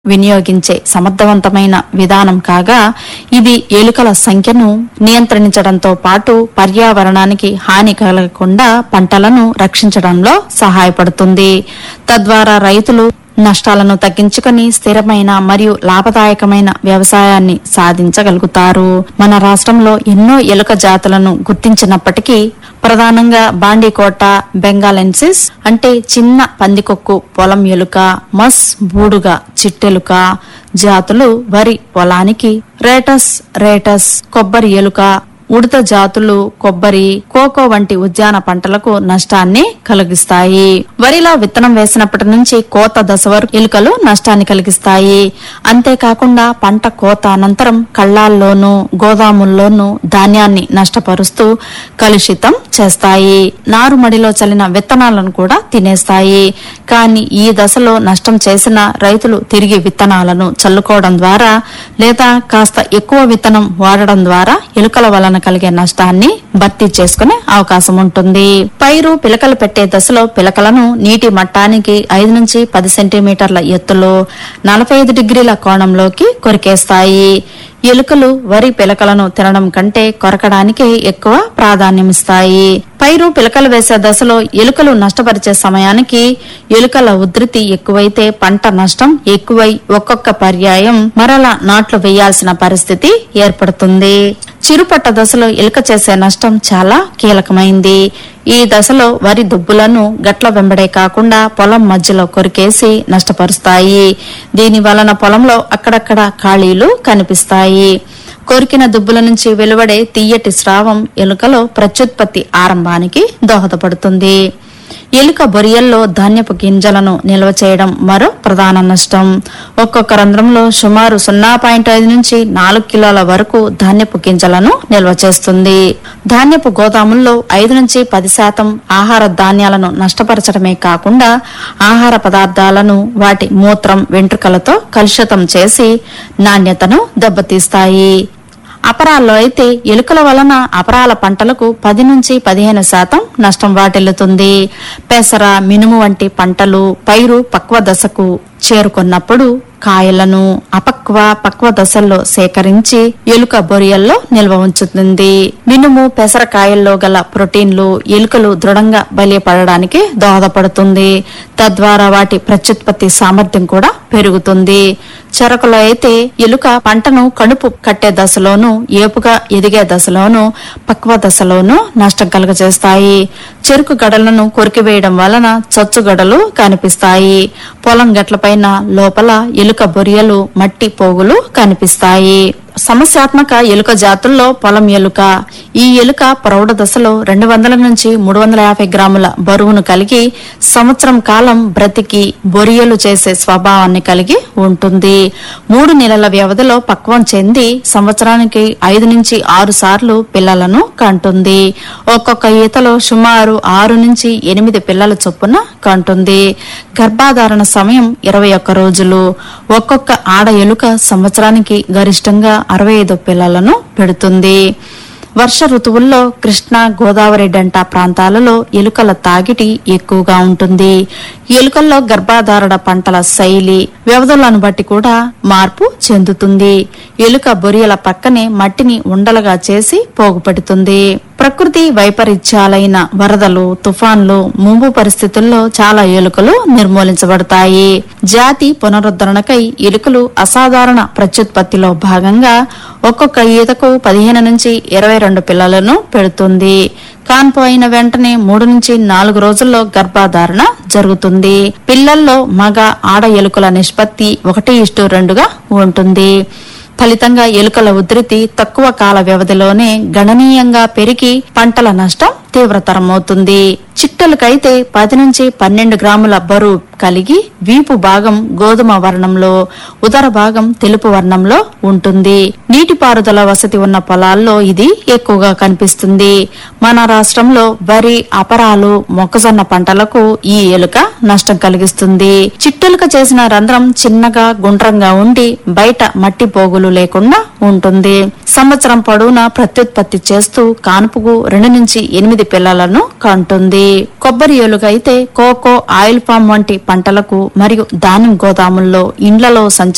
వినియోగించే సమర్థవంతమైన విధానం కాగా ఇది ఎలుకల సంఖ్యను నియంత్రించడంతో పాటు పర్యావరణానికి హాని కలగకుండా పంటలను రక్షించడంలో సహాయపడుతుంది తద్వారా రైతులు నష్టాలను తగ్గించుకొని స్థిరమైన మరియు లాభదాయకమైన వ్యవసాయాన్ని సాధించగలుగుతారు మన రాష్ట్రంలో ఎన్నో ఎలుక జాతులను గుర్తించినప్పటికీ ప్రధానంగా బాండీకోట బెంగాలెన్సిస్ అంటే చిన్న పందికొక్కు పొలం ఎలుక మస్ బూడుగ చిట్టెలుక జాతులు వరి పొలానికి రేటస్ రేటస్ కొబ్బరి ఎలుక ఉడత జాతులు కొబ్బరి కోకో వంటి ఉద్యాన పంటలకు నష్టాన్ని కలిగిస్తాయి వరిలో విత్తనం వేసినప్పటి నుంచి కోత దశ వరకు ఎలుకలు నష్టాన్ని కలిగిస్తాయి అంతేకాకుండా పంట కోత అనంతరం కళ్ళాల్లోనూ గోదాముల్లోనూ ధాన్యాన్ని నష్టపరుస్తూ కలుషితం చేస్తాయి నారుమడిలో చల్లిన విత్తనాలను కూడా తినేస్తాయి కానీ ఈ దశలో నష్టం చేసిన రైతులు తిరిగి విత్తనాలను చల్లుకోవడం ద్వారా లేదా కాస్త ఎక్కువ విత్తనం వాడడం ద్వారా ఎలుకల వలన కలిగే నష్టాన్ని భర్తీ చేసుకునే అవకాశం ఉంటుంది పైరు పిలకలు పెట్టే దశలో పిలకలను నీటి మట్టానికి ఐదు నుంచి పది సెంటీమీటర్ల ఎత్తులో నలభై ఐదు డిగ్రీల కోణంలోకి కొరికేస్తాయి ఎలుకలు వరి పిలకలను తినడం కంటే కొరకడానికే ఎక్కువ ప్రాధాన్యమిస్తాయి పైరు పిలకలు వేసే దశలో ఎలుకలు నష్టపరిచే సమయానికి ఎలుకల ఉధృతి ఎక్కువైతే పంట నష్టం ఎక్కువై ఒక్కొక్క పర్యాయం మరల నాట్లు వేయాల్సిన పరిస్థితి ఏర్పడుతుంది చిరుపట్ట దశలో ఎలుక చేసే నష్టం చాలా కీలకమైంది ఈ దశలో వరి దుబ్బులను గట్ల వెంబడే కాకుండా పొలం మధ్యలో కొరికేసి నష్టపరుస్తాయి దీని వలన పొలంలో అక్కడక్కడ ఖాళీలు కనిపిస్తాయి కొరికిన దుబ్బుల నుంచి వెలువడే తీయటి స్రావం ఎలుకలో ప్రత్యుత్పత్తి ఆరంభానికి దోహదపడుతుంది ఎలుక బొరియల్లో ధాన్యపు గింజలను నిల్వ చేయడం మరో ప్రధాన నష్టం ఒక్కొక్క రంధ్రంలో సుమారు సున్నా పాయింట్ ఐదు నుంచి నాలుగు కిలోల వరకు ధాన్యపు గింజలను నిల్వ చేస్తుంది ధాన్యపు గోదాముల్లో ఐదు నుంచి పది శాతం ఆహార ధాన్యాలను నష్టపరచడమే కాకుండా ఆహార పదార్థాలను వాటి మూత్రం వెంట్రుకలతో కలుషితం చేసి నాణ్యతను దెబ్బతీస్తాయి అపరాల్లో అయితే ఎలుకల వలన అపరాల పంటలకు పది నుంచి పదిహేను శాతం నష్టం వాటిల్లుతుంది పెసర మినుము వంటి పంటలు పైరు పక్వ దశకు చేరుకున్నప్పుడు కాయలను అపక్వ పక్వ దశల్లో సేకరించి ఎలుక బొరియల్లో నిల్వ ఉంచుతుంది మినుము పెసర కాయల్లో గల ప్రోటీన్లు ఎలుకలు దృఢంగా బలియపడడానికి దోహదపడుతుంది తద్వారా వాటి ప్రత్యుత్పత్తి సామర్థ్యం కూడా పెరుగుతుంది చెరకులో అయితే ఎలుక పంటను కడుపు కట్టే దశలోను ఏపుగా ఎదిగే దశలోను పక్వ దశలోను నష్టం కలుగజేస్తాయి చెరుకు గడలను కొరికివేయడం వలన చచ్చు గడలు కనిపిస్తాయి పొలం గట్లపైన లోపల ఎలుక బొరియలు మట్టి పోగులు కనిపిస్తాయి సమస్యాత్మక ఎలుక జాతుల్లో పొలం ఎలుక ఈ ఎలుక ప్రౌఢ దశలో రెండు వందల నుంచి మూడు వందల యాభై గ్రాముల బరువును కలిగి సంవత్సరం కాలం బ్రతికి బొరియలు చేసే స్వభావాన్ని కలిగి ఉంటుంది మూడు నెలల వ్యవధిలో పక్వం చెంది సంవత్సరానికి ఐదు నుంచి ఆరు సార్లు పిల్లలను కంటుంది ఒక్కొక్క ఈతలో సుమారు ఆరు నుంచి ఎనిమిది పిల్లల చొప్పున కంటుంది గర్భాధారణ సమయం ఇరవై ఒక్క రోజులు ఒక్కొక్క ఆడ ఎలుక సంవత్సరానికి గరిష్టంగా అరవై ఐదు పిల్లలను పెడుతుంది వర్ష ఋతువుల్లో కృష్ణా గోదావరి డెల్టా ప్రాంతాలలో ఎలుకల తాగిటి ఎక్కువగా ఉంటుంది ఎలుకల్లో గర్భాధారణ పంటల శైలి వ్యవధులను బట్టి కూడా మార్పు చెందుతుంది ఎలుక బొరియల పక్కనే మట్టిని ఉండలుగా చేసి పోగుపెడుతుంది ప్రకృతి వైపరీత్యాలైన వరదలు తుఫాన్లు ముంపు పరిస్థితుల్లో చాలా ఎలుకలు నిర్మూలించబడతాయి జాతి పునరుద్ధరణకై ఎలుకలు అసాధారణ ప్రత్యుత్పత్తిలో భాగంగా ఒక్కొక్క ఈతకు పదిహేను నుంచి ఇరవై రెండు పిల్లలను పెడుతుంది కాన్పు అయిన వెంటనే మూడు నుంచి నాలుగు రోజుల్లో గర్భాధారణ జరుగుతుంది పిల్లల్లో మగ ఆడ ఎలుకల నిష్పత్తి ఒకటి ఇష్టు రెండుగా ఉంటుంది ఫలితంగా ఎలుకల ఉధృతి తక్కువ కాల వ్యవధిలోనే గణనీయంగా పెరిగి పంటల నష్టం తీవ్రతరమవుతుంది చిట్టలకైతే పది నుంచి పన్నెండు గ్రాముల బరువు కలిగి వీపు భాగం గోధుమ వర్ణంలో ఉదర భాగం తెలుపు వర్ణంలో ఉంటుంది నీటిపారుదల వసతి ఉన్న పొలాల్లో ఇది ఎక్కువగా కనిపిస్తుంది మన రాష్ట్రంలో వరి అపరాలు మొక్కజొన్న పంటలకు ఈ ఎలుక నష్టం కలిగిస్తుంది చిట్టెలుక చేసిన రంధ్రం చిన్నగా గుండ్రంగా ఉండి బయట మట్టి పోగులు లేకుండా ఉంటుంది సంవత్సరం పొడవునా ప్రత్యుత్పత్తి చేస్తూ కానుపుకు రెండు నుంచి ఎనిమిది పిల్లలను కంటుంది కొబ్బరి ఎలుక అయితే కోకో ఆయిల్ పామ్ వంటి పంటలకు మరియు ధాన్యం గోదాముల్లో ఇండ్లలో సంచ